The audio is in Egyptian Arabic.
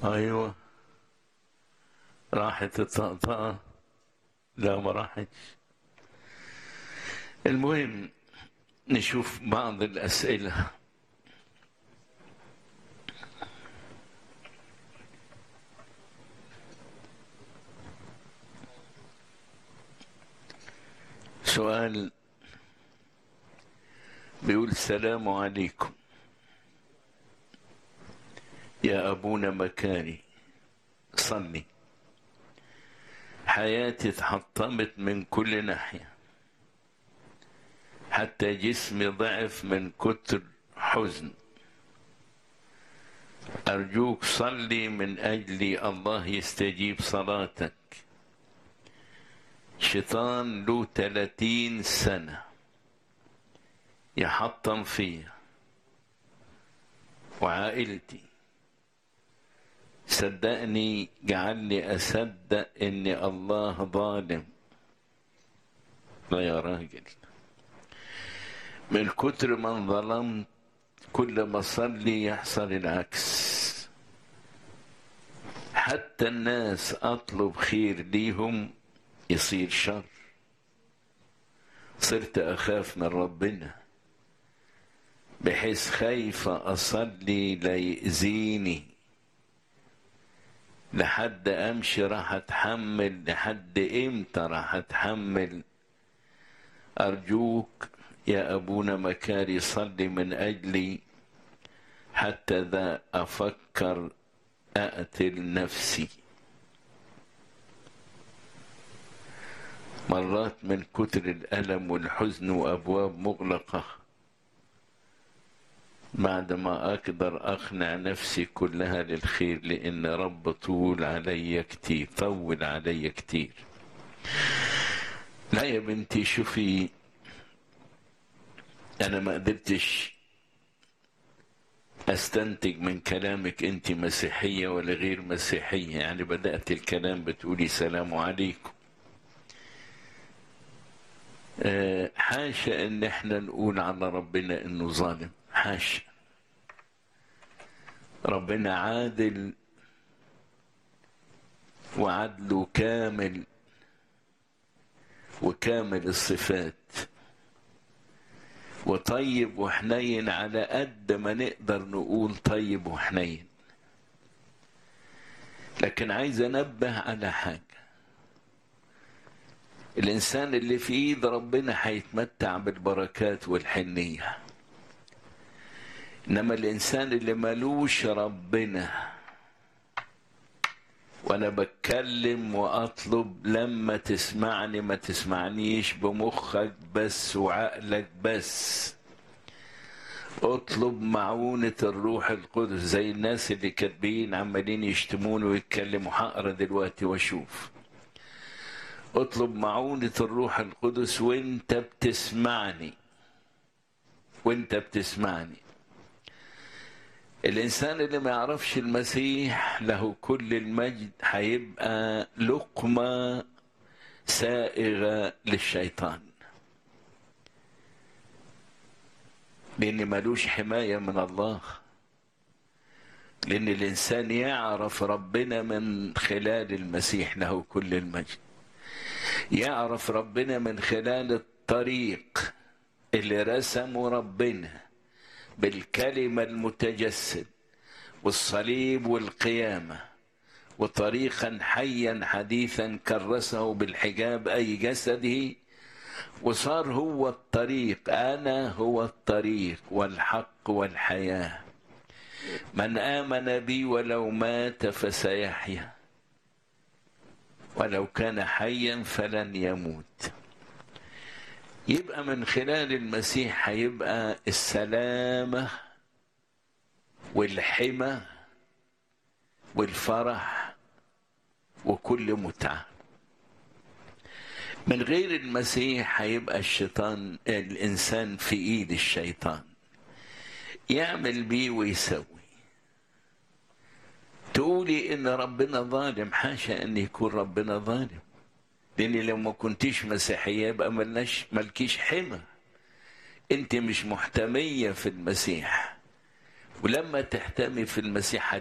ايوه راحت الطقطقة لا ما راحتش المهم نشوف بعض الأسئلة سؤال بيقول السلام عليكم يا أبونا مكاري صلي حياتي اتحطمت من كل ناحية حتى جسمي ضعف من كتر حزن أرجوك صلي من أجلي الله يستجيب صلاتك شيطان له تلاتين سنة يحطم فيا وعائلتي صدقني جعلني أصدق إن الله ظالم لا يا راجل من كتر ما انظلمت كل ما أصلي يحصل العكس حتى الناس أطلب خير ليهم يصير شر صرت أخاف من ربنا بحيث خايفة أصلي ليأذيني لحد امشي راح اتحمل لحد امتى راح اتحمل ارجوك يا ابونا مكاري صلي من اجلي حتى ذا افكر اقتل نفسي مرات من كتر الالم والحزن وابواب مغلقه بعد ما أقدر أقنع نفسي كلها للخير لأن رب طول علي كتير طول علي كتير لا يا بنتي شوفي أنا ما قدرتش أستنتج من كلامك أنت مسيحية ولا غير مسيحية يعني بدأت الكلام بتقولي سلام عليكم أه حاشا ان احنا نقول على ربنا انه ظالم حاشا ربنا عادل وعدله كامل وكامل الصفات وطيب وحنين على قد ما نقدر نقول طيب وحنين لكن عايز انبه على حاجه الانسان اللي في ايد ربنا هيتمتع بالبركات والحنيه انما الانسان اللي ملوش ربنا وانا بتكلم واطلب لما تسمعني ما تسمعنيش بمخك بس وعقلك بس اطلب معونة الروح القدس زي الناس اللي كاتبين عمالين يشتمون ويتكلموا هقرا دلوقتي واشوف اطلب معونة الروح القدس وانت بتسمعني وانت بتسمعني الإنسان اللي ما يعرفش المسيح له كل المجد هيبقى لقمة سائغة للشيطان لأن ملوش حماية من الله لأن الإنسان يعرف ربنا من خلال المسيح له كل المجد يعرف ربنا من خلال الطريق اللي رسمه ربنا بالكلمة المتجسد والصليب والقيامة وطريقا حيا حديثا كرسه بالحجاب أي جسده وصار هو الطريق أنا هو الطريق والحق والحياة من آمن بي ولو مات فسيحيا ولو كان حيا فلن يموت يبقى من خلال المسيح هيبقى السلامة والحمى والفرح وكل متعة من غير المسيح هيبقى الشيطان الإنسان في إيد الشيطان يعمل بيه ويسوي تقولي إن ربنا ظالم حاشا أن يكون ربنا ظالم لان لو ما كنتيش مسيحيه يبقى ملناش ملكيش حمى انت مش محتميه في المسيح ولما تحتمي في المسيح